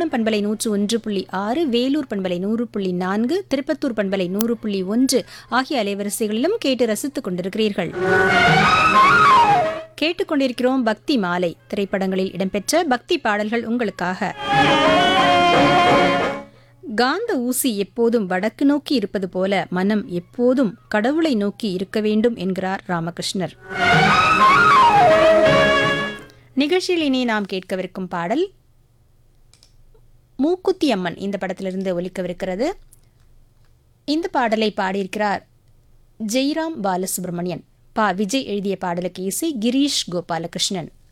கும்பகோணம் பண்பலை நூற்று ஒன்று புள்ளி ஆறு வேலூர் பண்பலை நூறு புள்ளி நான்கு திருப்பத்தூர் பண்பலை நூறு புள்ளி ஒன்று ஆகிய அலைவரிசைகளிலும் கேட்டு ரசித்துக் கொண்டிருக்கிறீர்கள் கேட்டுக்கொண்டிருக்கிறோம் பக்தி மாலை திரைப்படங்களில் இடம்பெற்ற பக்தி பாடல்கள் உங்களுக்காக காந்த ஊசி எப்போதும் வடக்கு நோக்கி இருப்பது போல மனம் எப்போதும் கடவுளை நோக்கி இருக்க வேண்டும் என்கிறார் ராமகிருஷ்ணர் நிகழ்ச்சியில் இனி நாம் கேட்கவிருக்கும் பாடல் மூக்குத்தி அம்மன் இந்த படத்திலிருந்து ஒலிக்கவிருக்கிறது இந்த பாடலை பாடியிருக்கிறார் ஜெய்ராம் பாலசுப்ரமணியன் பா விஜய் எழுதிய பாடலுக்கு இசை கிரீஷ் கோபாலகிருஷ்ணன்